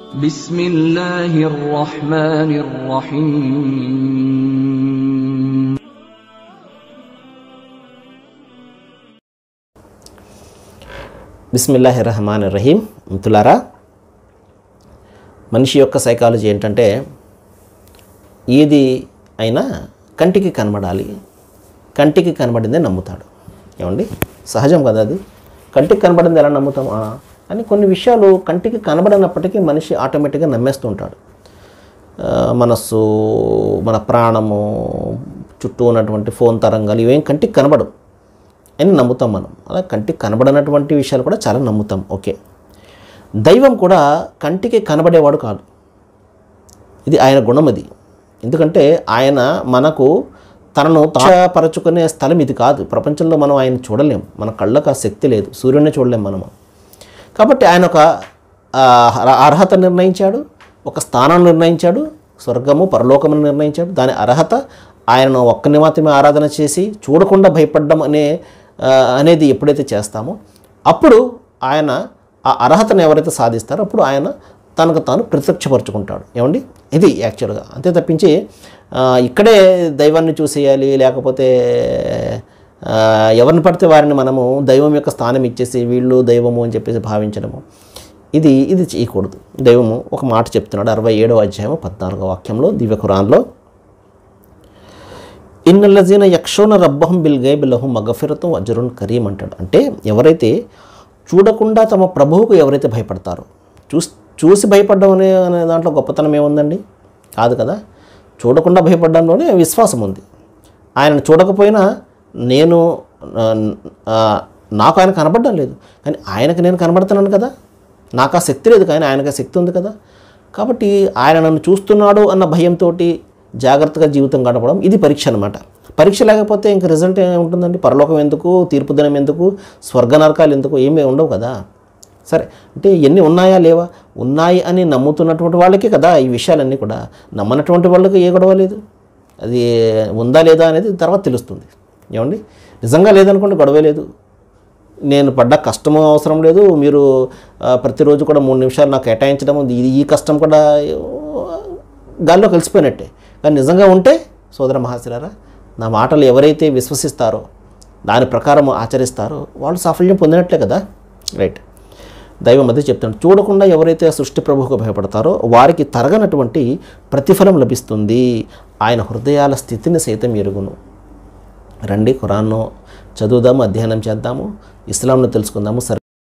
بسم الله الرحمن الرحيم బిస్మిల్లాహి రహమాన్ రహీం మిత్రులారా మనిషి యొక్క సైకాలజీ ఏంటంటే ఏది అయినా కంటికి కనబడాలి కంటికి కనబడిందే నమ్ముతాడు ఏమండి సహజం కదా అది కంటికి కనబడింది ఎలా నమ్ముతాం ఆ, అని కొన్ని విషయాలు కంటికి కనబడినప్పటికీ మనిషి ఆటోమేటిక్గా నమ్మేస్తూ ఉంటాడు ఆ, మనస్సు మన ప్రాణము చుట్టూ ఉన్నటువంటి ఫోన్ తరంగాలు ఇవేం కంటికి కనబడవు అని నమ్ముతాం మనం అలా కంటికి కనబడనటువంటి విషయాలు కూడా చాలా నమ్ముతాం ఓకే దైవం కూడా కంటికి కనబడేవాడు కాదు ఇది ఆయన గుణం అది ఎందుకంటే ఆయన మనకు తనను తాపరచుకునే స్థలం ఇది కాదు ప్రపంచంలో మనం ఆయన చూడలేం మన కళ్ళకు ఆ శక్తి లేదు సూర్యుడిని చూడలేం మనము కాబట్టి ఆయన ఒక ఆ, అర్హత నిర్ణయించాడు ఒక స్థానం నిర్ణయించాడు స్వర్గము పరలోకమును నిర్ణయించాడు దాని అర్హత ఆయనను ఒక్కని మాత్రమే ఆరాధన చేసి చూడకుండా భయపడడం అనే ఆ, అనేది ఎప్పుడైతే చేస్తామో అప్పుడు ఆయన ఆ అర్హతను ఎవరైతే సాధిస్తారో అప్పుడు ఆయన తనకు తాను ప్రత్యక్షపరుచుకుంటాడు ఏమండి ఇది యాక్చువల్గా అంతే తప్పించి ఆ, ఇక్కడే దైవాన్ని చూసేయాలి లేకపోతే ఆ, ఎవరిని పడితే వారిని మనము దైవం యొక్క స్థానం ఇచ్చేసి వీళ్ళు దైవము అని చెప్పేసి భావించడము ఇది ఇది చేయకూడదు దైవము ఒక మాట చెప్తున్నాడు అరవై ఏడవ అధ్యాయం పద్నాలుగో వాక్యంలో దివ్య ఖురాన్లో ఇన్నల్లజీన యక్షోన రబ్బహం బిల్గే బిల్లహు మగఫిరతం అజరున్ కరీం అంటాడు అంటే ఎవరైతే చూడకుండా తమ ప్రభువుకు ఎవరైతే భయపడతారో చూసి చూసి భయపడడం అనే అనే దాంట్లో గొప్పతనం ఏముందండి కాదు కదా చూడకుండా భయపడడంలోనే విశ్వాసం ఉంది ఆయనను చూడకపోయినా నేను ఆ, ఆ, నాకు ఆయన కనబడడం లేదు కానీ ఆయనకు నేను కనబడుతున్నాను కదా నాకు ఆ శక్తి లేదు కానీ ఆయనకు ఆ శక్తి ఉంది కదా కాబట్టి ఆయన నన్ను చూస్తున్నాడు అన్న భయంతో జాగ్రత్తగా జీవితం గడపడం ఇది పరీక్ష అనమాట పరీక్ష లేకపోతే ఇంక రిజల్ట్ ఏముంటుందండి పరలోకం ఎందుకు తీర్పు దినం ఎందుకు స్వర్గ నరకాలు ఎందుకు ఏమీ ఉండవు కదా సరే అంటే ఎన్ని ఉన్నాయా లేవా ఉన్నాయి అని నమ్ముతున్నటువంటి వాళ్ళకి కదా ఈ విషయాలన్నీ కూడా నమ్మనటువంటి వాళ్ళకి ఏ గొడవ లేదు అది ఉందా లేదా అనేది తర్వాత తెలుస్తుంది ఏమండి నిజంగా లేదనుకోండి గొడవే లేదు నేను పడ్డ కష్టము అవసరం లేదు మీరు ఆ, ప్రతిరోజు కూడా మూడు నిమిషాలు నాకు కేటాయించడం ఇది ఈ కష్టం కూడా ఆ, గాల్లో కలిసిపోయినట్టే కానీ నిజంగా ఉంటే సోదర మహాశిరారా నా మాటలు ఎవరైతే విశ్వసిస్తారో దాని ప్రకారం ఆచరిస్తారో వాళ్ళు సాఫల్యం పొందినట్లే కదా రైట్ దైవం అదే చెప్తాడు చూడకుండా ఎవరైతే ఆ సృష్టి ప్రభువుకు భయపడతారో వారికి తరగనటువంటి ప్రతిఫలం లభిస్తుంది ఆయన హృదయాల స్థితిని సైతం ఎరుగును రండి ఖురాన్ను చదువుదాము అధ్యయనం చేద్దాము ఇస్లాంను తెలుసుకుందాము సరే